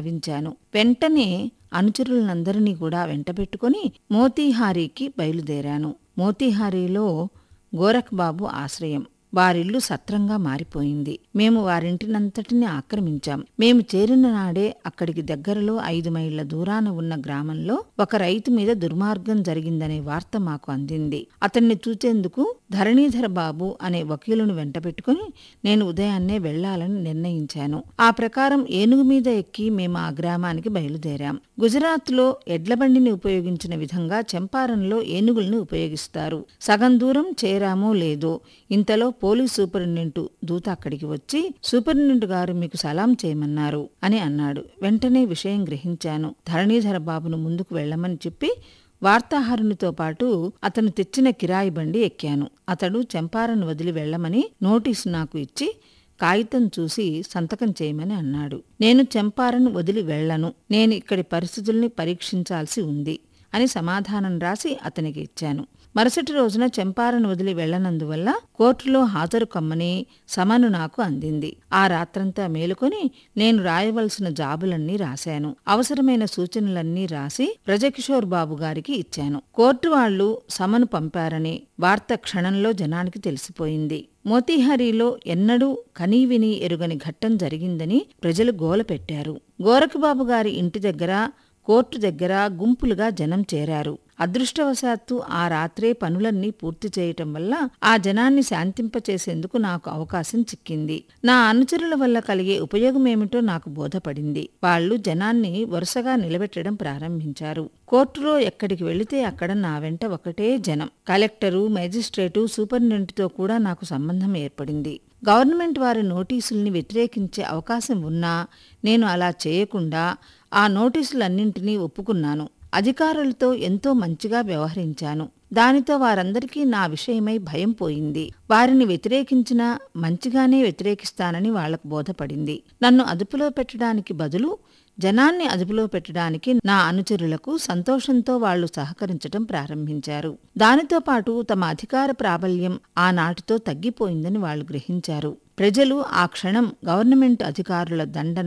భావించాను వెంటనే అనుచరులందరినీ కూడా వెంటబెట్టుకుని మోతీహారీకి బయలుదేరాను మోతీహారీలో గోరఖ్బాబు ఆశ్రయం వారిల్లు సత్రంగా మారిపోయింది మేము వారింటినంతటిని ఆక్రమించాం మేము చేరిన నాడే అక్కడికి దగ్గరలో ఐదు మైళ్ల దూరాన ఉన్న గ్రామంలో ఒక రైతు మీద దుర్మార్గం జరిగిందనే వార్త మాకు అందింది అతన్ని చూచేందుకు ధరణీధర బాబు అనే వకీలును వెంటబెట్టుకుని నేను ఉదయాన్నే వెళ్లాలని నిర్ణయించాను ఆ ప్రకారం ఏనుగు మీద ఎక్కి మేము ఆ గ్రామానికి బయలుదేరాం గుజరాత్లో ఎడ్లబండిని ఉపయోగించిన విధంగా చంపారంలో ఏనుగుల్ని ఉపయోగిస్తారు సగం దూరం చేరామో లేదో ఇంతలో పోలీస్ సూపరింటెండెంట్ దూత అక్కడికి వచ్చి సూపరింటెండెంట్ గారు మీకు సలాం చేయమన్నారు అని అన్నాడు వెంటనే విషయం గ్రహించాను ధరణీధర బాబును ముందుకు వెళ్ళమని చెప్పి వార్తాహరునితో పాటు అతను తెచ్చిన కిరాయి బండి ఎక్కాను అతడు చంపారను వదిలి వెళ్ళమని నోటీసు నాకు ఇచ్చి కాగితం చూసి సంతకం చేయమని అన్నాడు నేను చంపారను వదిలి వెళ్ళను నేను ఇక్కడి పరిస్థితుల్ని పరీక్షించాల్సి ఉంది అని సమాధానం రాసి అతనికి ఇచ్చాను మరుసటి రోజున చంపారను వదిలి వెళ్లనందువల్ల కోర్టులో హాజరు కమ్మని సమను నాకు అందింది ఆ రాత్రంతా మేలుకొని నేను రాయవలసిన జాబులన్నీ రాశాను అవసరమైన సూచనలన్నీ రాసి బ్రజకిషోర్ బాబు గారికి ఇచ్చాను కోర్టు వాళ్లు సమను పంపారని వార్త క్షణంలో జనానికి తెలిసిపోయింది మోతీహరిలో ఎన్నడూ కనీవిని ఎరుగని ఘట్టం జరిగిందని ప్రజలు గోల పెట్టారు గోరఖబాబు గారి ఇంటి దగ్గర కోర్టు దగ్గర గుంపులుగా జనం చేరారు అదృష్టవశాత్తు ఆ రాత్రే పనులన్నీ పూర్తి చేయటం వల్ల ఆ జనాన్ని శాంతింపచేసేందుకు నాకు అవకాశం చిక్కింది నా అనుచరుల వల్ల కలిగే ఉపయోగమేమిటో నాకు బోధపడింది వాళ్లు జనాన్ని వరుసగా నిలబెట్టడం ప్రారంభించారు కోర్టులో ఎక్కడికి వెళితే అక్కడ నా వెంట ఒకటే జనం కలెక్టరు మేజిస్ట్రేటు సూపరింటెండెంట్తో కూడా నాకు సంబంధం ఏర్పడింది గవర్నమెంట్ వారి నోటీసుల్ని వ్యతిరేకించే అవకాశం ఉన్నా నేను అలా చేయకుండా ఆ నోటీసులన్నింటినీ ఒప్పుకున్నాను అధికారులతో ఎంతో మంచిగా వ్యవహరించాను దానితో వారందరికీ నా విషయమై భయం పోయింది వారిని వ్యతిరేకించినా మంచిగానే వ్యతిరేకిస్తానని వాళ్లకు బోధపడింది నన్ను అదుపులో పెట్టడానికి బదులు జనాన్ని అదుపులో పెట్టడానికి నా అనుచరులకు సంతోషంతో వాళ్లు సహకరించటం ప్రారంభించారు దానితో పాటు తమ అధికార ప్రాబల్యం ఆనాటితో తగ్గిపోయిందని వాళ్లు గ్రహించారు ప్రజలు ఆ క్షణం గవర్నమెంట్ అధికారుల దండన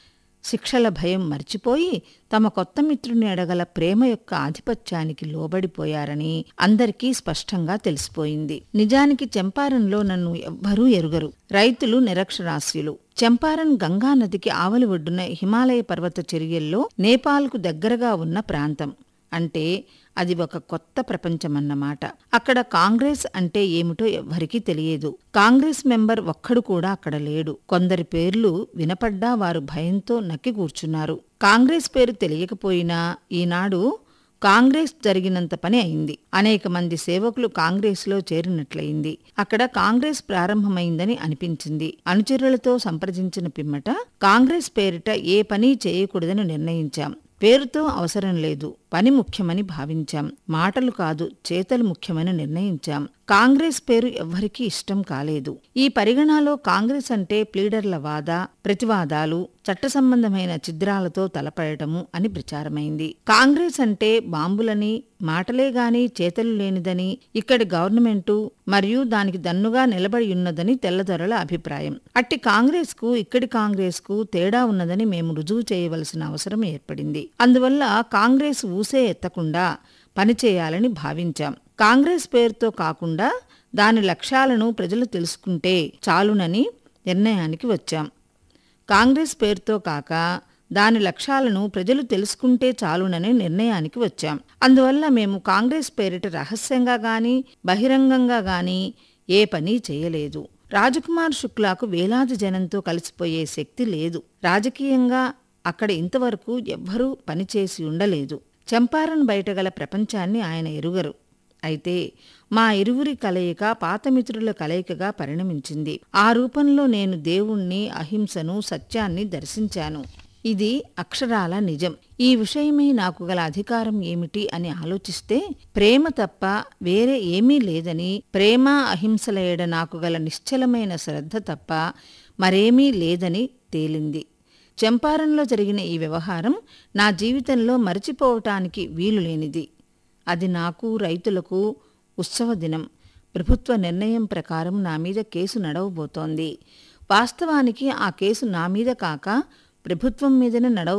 శిక్షల భయం మర్చిపోయి తమ కొత్త మిత్రుని ఎడగల ప్రేమ యొక్క ఆధిపత్యానికి లోబడిపోయారని అందరికీ స్పష్టంగా తెలిసిపోయింది నిజానికి చంపారంలో నన్ను ఎవ్వరూ ఎరుగరు రైతులు నిరక్షరాస్యులు చంపారన్ గంగా నదికి ఆవలి ఒడ్డున హిమాలయ పర్వత చర్యల్లో నేపాల్కు దగ్గరగా ఉన్న ప్రాంతం అంటే అది ఒక కొత్త ప్రపంచమన్నమాట అక్కడ కాంగ్రెస్ అంటే ఏమిటో ఎవ్వరికీ తెలియదు కాంగ్రెస్ మెంబర్ ఒక్కడు కూడా అక్కడ లేడు కొందరి పేర్లు వినపడ్డా వారు భయంతో నక్కి కూర్చున్నారు కాంగ్రెస్ పేరు తెలియకపోయినా ఈనాడు కాంగ్రెస్ జరిగినంత పని అయింది అనేక మంది సేవకులు కాంగ్రెస్లో చేరినట్లయింది అక్కడ కాంగ్రెస్ ప్రారంభమైందని అనిపించింది అనుచరులతో సంప్రదించిన పిమ్మట కాంగ్రెస్ పేరిట ఏ పని చేయకూడదని నిర్ణయించాం పేరుతో అవసరం లేదు పని ముఖ్యమని భావించాం మాటలు కాదు చేతలు ముఖ్యమని నిర్ణయించాం కాంగ్రెస్ పేరు ఎవ్వరికీ ఇష్టం కాలేదు ఈ పరిగణలో కాంగ్రెస్ అంటే ప్లీడర్ల వాద ప్రతివాదాలు చట్ట సంబంధమైన ఛిద్రాలతో తలపడటము అని ప్రచారమైంది కాంగ్రెస్ అంటే బాంబులని మాటలే గాని చేతలు లేనిదని ఇక్కడి గవర్నమెంటు మరియు దానికి దన్నుగా నిలబడి ఉన్నదని తెల్లదొరల అభిప్రాయం అట్టి కాంగ్రెస్ కు ఇక్కడి కాంగ్రెస్ కు తేడా ఉన్నదని మేము రుజువు చేయవలసిన అవసరం ఏర్పడింది అందువల్ల కాంగ్రెస్ ఊసే ఎత్తకుండా పనిచేయాలని భావించాం కాంగ్రెస్ పేరుతో కాకుండా దాని లక్ష్యాలను ప్రజలు తెలుసుకుంటే చాలునని నిర్ణయానికి వచ్చాం కాంగ్రెస్ పేరుతో కాక దాని లక్ష్యాలను ప్రజలు తెలుసుకుంటే చాలునని నిర్ణయానికి వచ్చాం అందువల్ల మేము కాంగ్రెస్ పేరిట రహస్యంగా గాని బహిరంగంగా గాని ఏ పని చేయలేదు రాజకుమార్ శుక్లాకు వేలాది జనంతో కలిసిపోయే శక్తి లేదు రాజకీయంగా అక్కడ ఇంతవరకు ఎవ్వరూ పనిచేసి ఉండలేదు చంపారన్ బయటగల ప్రపంచాన్ని ఆయన ఎరుగరు అయితే మా ఇరువురి కలయిక పాతమిత్రుల కలయికగా పరిణమించింది ఆ రూపంలో నేను దేవుణ్ణి అహింసను సత్యాన్ని దర్శించాను ఇది అక్షరాల నిజం ఈ విషయమై నాకు గల అధికారం ఏమిటి అని ఆలోచిస్తే ప్రేమ తప్ప వేరే ఏమీ లేదని ప్రేమ అహింసల ఏడ నాకు గల నిశ్చలమైన శ్రద్ధ తప్ప మరేమీ లేదని తేలింది చంపారంలో జరిగిన ఈ వ్యవహారం నా జీవితంలో మరచిపోవటానికి వీలులేనిది అది నాకు రైతులకు ఉత్సవ దినం ప్రభుత్వ నిర్ణయం ప్రకారం నా మీద కేసు నడవబోతోంది వాస్తవానికి ఆ కేసు నా మీద కాక ప్రభుత్వం మీదనే నడవ